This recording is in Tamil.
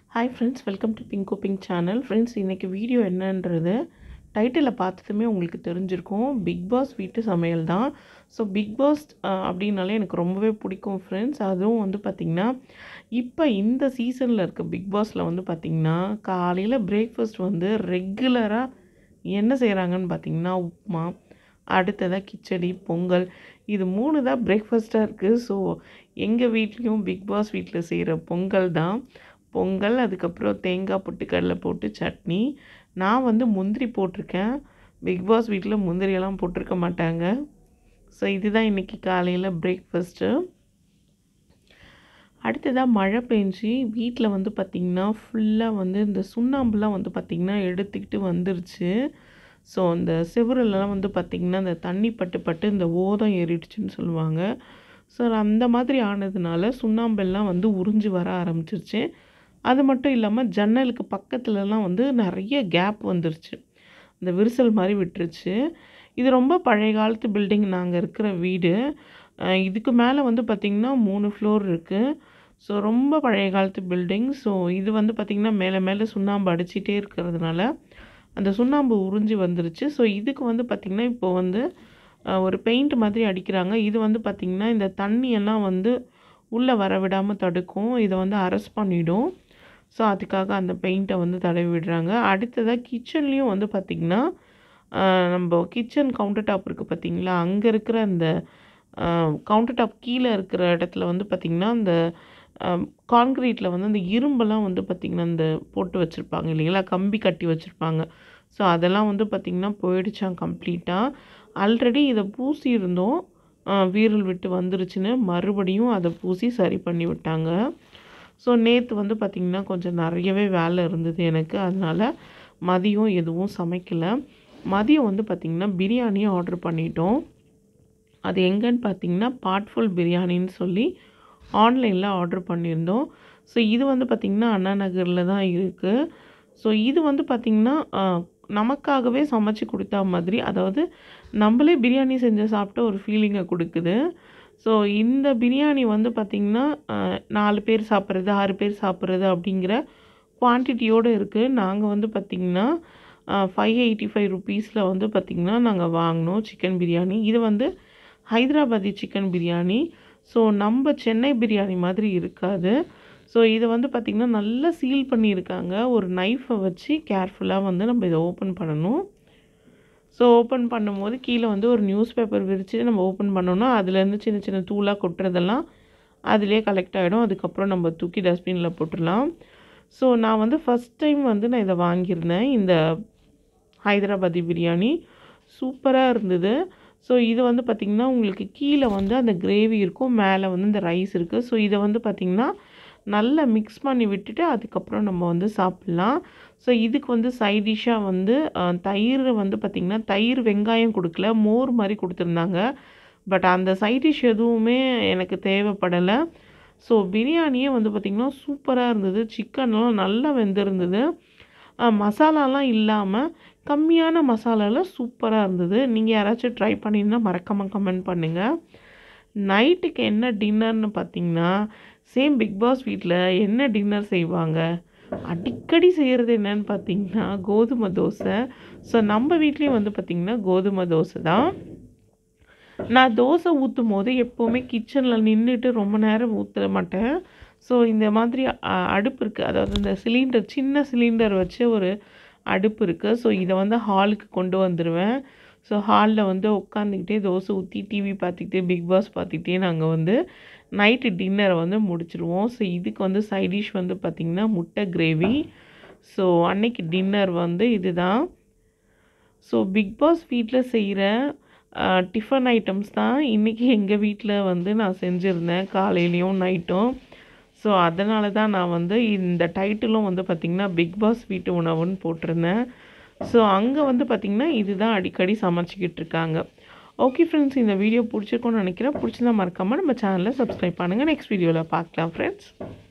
hi friends welcome to pink pink channel friends இன்றைக்கி வீடியோ என்னன்றது டைட்டிலில் பார்த்ததுமே உங்களுக்கு தெரிஞ்சிருக்கும் பிக் பாஸ் வீட்டு சமையல் தான் ஸோ பிக் பாஸ் அப்படின்னாலே எனக்கு ரொம்பவே பிடிக்கும் ஃப்ரெண்ட்ஸ் அதுவும் வந்து பார்த்திங்கன்னா இப்போ இந்த சீசனில் இருக்க பிக் பாஸில் வந்து பார்த்திங்கன்னா காலையில் பிரேக்ஃபாஸ்ட் வந்து ரெகுலராக என்ன செய்கிறாங்கன்னு பார்த்திங்கன்னா உப்புமா அடுத்ததாக கிச்சடி பொங்கல் இது மூணு தான் பிரேக்ஃபாஸ்ட்டாக இருக்குது ஸோ எங்கள் வீட்லேயும் பிக் பாஸ் வீட்டில் செய்கிற பொங்கல் தான் பொங்கல் அதுக்கப்புறம் தேங்காய் பொட்டுக்கடலை போட்டு சட்னி நான் வந்து முந்திரி போட்டிருக்கேன் பிக் பாஸ் வீட்டில் முந்திரியெல்லாம் போட்டிருக்க மாட்டாங்க ஸோ இதுதான் இன்றைக்கி காலையில் பிரேக்ஃபாஸ்ட்டு அடுத்ததாக மழை பெஞ்சி வீட்டில் வந்து பார்த்திங்கன்னா ஃபுல்லாக வந்து இந்த சுண்ணாம்புலாம் வந்து பார்த்திங்கன்னா எடுத்துக்கிட்டு வந்துருச்சு ஸோ அந்த செவுரெல்லாம் வந்து பார்த்திங்கன்னா இந்த தண்ணி பட்டு பட்டு இந்த ஓதம் ஏறிடுச்சுன்னு சொல்லுவாங்க ஸோ அந்த மாதிரி ஆனதுனால சுண்ணாம்பெல்லாம் வந்து உறிஞ்சி வர ஆரம்பிச்சிருச்சு அது மட்டும் இல்லாமல் ஜன்னலுக்கு பக்கத்துலலாம் வந்து நிறைய கேப் வந்துருச்சு இந்த விரிசல் மாதிரி விட்டுருச்சு இது ரொம்ப பழைய காலத்து பில்டிங் நாங்கள் இருக்கிற வீடு அஹ் இதுக்கு மேலே வந்து பார்த்திங்கன்னா மூணு ஃப்ளோர் இருக்குது ஸோ ரொம்ப பழைய காலத்து பில்டிங் ஸோ இது வந்து பார்த்திங்கன்னா மேலே மேலே சுண்ணாம்பு அடிச்சிட்டே இருக்கிறதுனால அந்த சுண்ணாம்பு உறிஞ்சி வந்துருச்சு ஸோ இதுக்கு வந்து பார்த்திங்கன்னா இப்போ வந்து அஹ், ஒரு பெயிண்ட் மாதிரி அடிக்கிறாங்க இது வந்து பார்த்திங்கன்னா இந்த தண்ணியெல்லாம் வந்து உள்ளே வர விடாமல் தடுக்கும் இதை வந்து அரெஸ்ட் பண்ணிடும் ஸோ அதுக்காக அந்த பெயிண்ட்டை வந்து தடவி விடுறாங்க அடுத்ததாக கிச்சன்லேயும் வந்து பார்த்திங்கன்னா அஹ், நம்ம கிச்சன் கவுண்டர் டாப் இருக்குது பார்த்திங்களா அங்கே இருக்கிற அந்த கவுண்டர் டாப் கீழே இருக்கிற இடத்துல வந்து பார்த்திங்கன்னா அந்த கான்க்ரீட்டில் வந்து அந்த இரும்பெல்லாம் வந்து பார்த்திங்கன்னா அந்த போட்டு வச்சுருப்பாங்க இல்லைங்களா கம்பி கட்டி வச்சுருப்பாங்க ஸோ அதெல்லாம் வந்து பார்த்திங்கன்னா போயிடுச்சான் கம்ப்ளீட்டாக ஆல்ரெடி இதை பூசி இருந்தோம் அஹ், வீரல் விட்டு வந்துருச்சுன்னு மறுபடியும் அதை பூசி சரி பண்ணி விட்டாங்க ஸோ நேற்று வந்து பார்த்திங்கன்னா கொஞ்சம் நிறையவே வேலை இருந்தது எனக்கு அதனால் மதியம் எதுவும் சமைக்கலை மதியம் வந்து பார்த்திங்கன்னா பிரியாணியும் ஆர்டர் பண்ணிட்டோம் அது எங்கன்னு பார்த்தீங்கன்னா பாட்ஃபுல் பிரியாணின்னு சொல்லி ஆன்லைனில் ஆர்டர் பண்ணியிருந்தோம் ஸோ இது வந்து பார்த்திங்கன்னா அண்ணா நகரில் தான் இருக்குது ஸோ இது வந்து பார்த்திங்கன்னா ஆஹ், நமக்காகவே சமைச்சு கொடுத்தா மாதிரி அதாவது நம்மளே பிரியாணி செஞ்சு சாப்பிட்ட ஒரு ஃபீலிங்கை கொடுக்குது ஸோ இந்த பிரியாணி வந்து பார்த்திங்கன்னா ஆஹ், நாலு பேர் சாப்பிட்றது ஆறு பேர் சாப்பிட்றது அப்படிங்கிற குவான்டிட்டியோடு இருக்குது நாங்கள் வந்து பார்த்திங்கன்னா ஃபைவ் எயிட்டி ஃபைவ் ருபீஸில் வந்து பார்த்திங்கன்னா நாங்கள் வாங்கினோம் சிக்கன் பிரியாணி இது வந்து ஹைதராபாதி சிக்கன் பிரியாணி ஸோ நம்ம சென்னை பிரியாணி மாதிரி இருக்காது ஸோ இதை வந்து பார்த்திங்கன்னா நல்லா சீல் பண்ணியிருக்காங்க ஒரு நைஃபை வச்சு கேர்ஃபுல்லாக வந்து நம்ம இதை ஓப்பன் பண்ணணும் ஸோ ஓப்பன் பண்ணும்போது கீழே வந்து ஒரு நியூஸ் பேப்பர் விரித்து நம்ம ஓப்பன் பண்ணோன்னா அதுலேருந்து சின்ன சின்ன தூளாக கொட்டுறதெல்லாம் அதிலே கலெக்ட் ஆகிடும் அதுக்கப்புறம் நம்ம தூக்கி டஸ்ட்பினில் போட்டுடலாம் ஸோ நான் வந்து ஃபஸ்ட் டைம் வந்து நான் இதை வாங்கியிருந்தேன் இந்த ஹைதராபாதி பிரியாணி சூப்பராக இருந்தது ஸோ இது வந்து பார்த்திங்கன்னா உங்களுக்கு கீழே வந்து அந்த கிரேவி இருக்கும் மேலே வந்து இந்த ரைஸ் இருக்குது ஸோ இதை வந்து பார்த்திங்கன்னா நல்லா மிக்ஸ் பண்ணி விட்டுட்டு அதுக்கப்புறம் நம்ம வந்து சாப்பிட்லாம் ஸோ இதுக்கு வந்து சைட் டிஷ்ஷாக வந்து அஹ், தயிர் வந்து பார்த்திங்கன்னா தயிர் வெங்காயம் கொடுக்கல மோர் மாதிரி கொடுத்துருந்தாங்க பட் அந்த சைட் டிஷ் எதுவுமே எனக்கு தேவைப்படலை ஸோ பிரியாணியே வந்து பார்த்திங்கன்னா சூப்பராக இருந்தது சிக்கன்லாம் நல்லா வெந்திருந்தது அஹ், மசாலாலாம் இல்லாமல் கம்மியான மசாலாவில் சூப்பராக இருந்தது நீங்கள் யாராச்சும் ட்ரை பண்ணியிருந்தால் மறக்காமல் கமெண்ட் பண்ணுங்கள் நைட்டுக்கு என்ன டின்னர்னு பார்த்தீங்கன்னா சேம் பிக் பாஸ் வீட்டில் என்ன டின்னர் செய்வாங்க அடிக்கடி செய்கிறது என்னன்னு பார்த்தீங்கன்னா கோதுமை தோசை ஸோ நம்ம வீட்லேயும் வந்து பார்த்திங்கன்னா கோதுமை தோசை தான் நான் தோசை ஊற்றும் போது எப்போவுமே கிச்சனில் நின்றுட்டு ரொம்ப நேரம் ஊற்ற மாட்டேன் ஸோ இந்த மாதிரி அ- அடுப்பு இருக்குது அதாவது இந்த சிலிண்டர் சின்ன சிலிண்டர் வச்சு ஒரு அடுப்பு இருக்குது ஸோ இதை வந்து ஹாலுக்கு கொண்டு வந்துடுவேன் ஸோ ஹாலில் வந்து உட்காந்துக்கிட்டே தோசை ஊற்றி டிவி பார்த்துக்கிட்டே பிக் பாஸ் பார்த்துக்கிட்டே நாங்கள் வந்து நைட்டு டின்னரை வந்து முடிச்சிருவோம் ஸோ இதுக்கு வந்து சைட் டிஷ் வந்து பார்த்திங்கன்னா முட்டை கிரேவி ஸோ அன்னைக்கு டின்னர் வந்து இதுதான் ஸோ பிக் பாஸ் வீட்டில் செய்கிற டிஃபன் ஐட்டம்ஸ் தான் இன்றைக்கி எங்கள் வீட்டில் வந்து நான் செஞ்சுருந்தேன் காலையிலையும் நைட்டும் ஸோ அதனால தான் நான் வந்து இந்த டைட்டிலும் வந்து பார்த்திங்கன்னா பிக் பாஸ் வீட்டு உணவுன்னு போட்டிருந்தேன் ஸோ அங்கே வந்து பார்த்திங்கன்னா இதுதான் அடிக்கடி சமைச்சிக்கிட்டு இருக்காங்க ஓகே ஃப்ரெண்ட்ஸ் இந்த வீடியோ பிடிச்சிருக்கோன்னு நினைக்கிறேன் பிடிச்சிருந்தா மறக்காமல் நம்ம சேனலை சப்ஸ்கிரைப் பண்ணுங்கள் நெக்ஸ்ட் வீடியோவில் பார்க்கலாம் ஃப்ரெண்ட்ஸ்